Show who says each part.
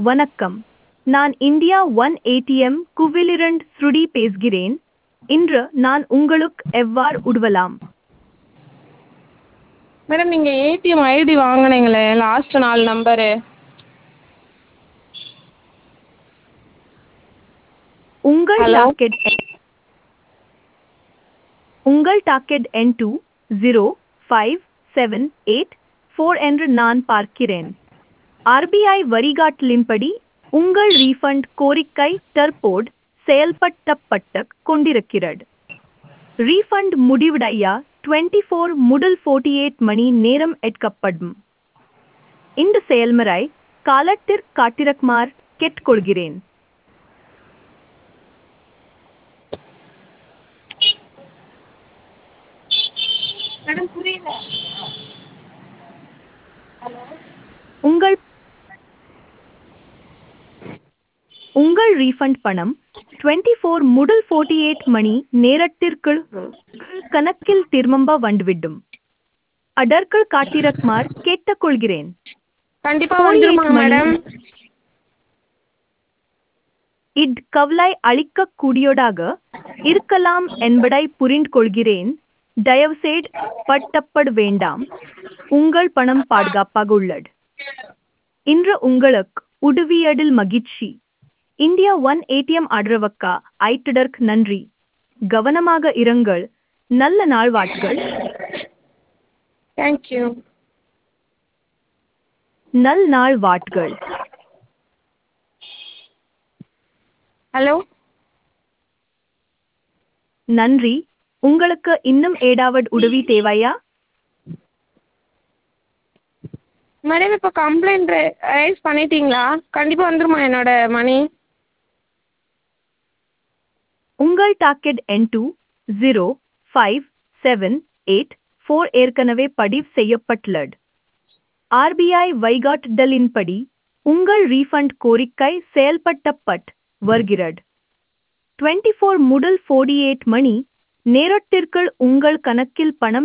Speaker 1: வணக்கம் நான் India one ATM குவிலிரண்ட் ஸ்ருடி பேசுகிறேன் இன்று நான் உங்களுக்கு எவ்வாறு உதவலாம்
Speaker 2: மேடம் நீங்கள் ஏடிஎம் ஐடி வாங்கினீங்களே லாஸ்ட்டு நாலு நம்பரு
Speaker 1: உங்கள்
Speaker 2: Hello?
Speaker 1: டாக்கெட் உங்கள் டாக்கெட் எண் two zero five seven eight four என்று நான் பார்க்கிறேன் ஆர்பிஐ வரிகாட்டலின்படி உங்கள் ரீஃபண்ட் கோரிக்கை தற்போது செயல்படுத்தப்பட்டு கொண்டிருக்கிறது ரீஃபண்ட் முடிவடைய டுவெண்ட்டி ஃபோர் முதல் ஃபோர்ட்டி எயிட் மணி நேரம் எடுக்கப்படும் இந்த செயல்முறை காலத்திற்கு காட்டிருக்குமாறு கேட்டுக்கொள்கிறேன்
Speaker 2: மேடம் புரியல
Speaker 1: உங்கள் உங்கள் ரீஃபண்ட் பணம் டுவெண்ட்டி ஃபோர் முதல் ஃபோர்ட்டி எயிட் மணி நேரத்திற்குள் கணக்கில் திரும்ப வந்துவிடும் அதற்குள் காட்டிருக்குமாறு கேட்டுக்கொள்கிறேன்
Speaker 2: கண்டிப்பாக
Speaker 1: 48
Speaker 2: வந்துருமா
Speaker 1: மணி.
Speaker 2: மேடம்
Speaker 1: இட் கவலை அளிக்கக்கூடியதாக இருக்கலாம் என்பதை புரிந்து கொள்கிறேன் தயவுசெய்து பட்டப்பட வேண்டாம் உங்கள் பணம் பாதுகாப்பாக உள்ளது இன்று உங்களுக்கு உதவியதில் மகிழ்ச்சி இந்தியா ஒன் ஏடிஎம் ஆதரவுக்கா ஐட்டதற்கு நன்றி கவனமாக இருங்கள் நல்ல நாள் வாழ்த்துகள்
Speaker 2: தேங்க்யூ
Speaker 1: நல் நாள் வாழ்த்துகள்
Speaker 2: ஹலோ
Speaker 1: நன்றி உங்களுக்கு இன்னும் ஏதாவது உதவி தேவையா
Speaker 2: மேடம் இப்போ கம்ப்ளைண்ட் ரைஸ் பண்ணிட்டீங்களா கண்டிப்பாக வந்துருமா என்னோட மணி
Speaker 1: உங்கள் டாக்கெட் எண் two zero five seven eight four ஏற்கனவே பதிவு செய்யப்பட்டுள்ளது ஆர்பிஐ வழிகாட்டுதலின்படி உங்கள் ரீஃபண்ட் கோரிக்கை செயல்படுத்தப்பட்டு வருகிறது டுவெண்ட்டி ஃபோர் முதல் ஃபோர்ட்டி எயிட் மணி நேரத்திற்குள் உங்கள் கணக்கில் பணம்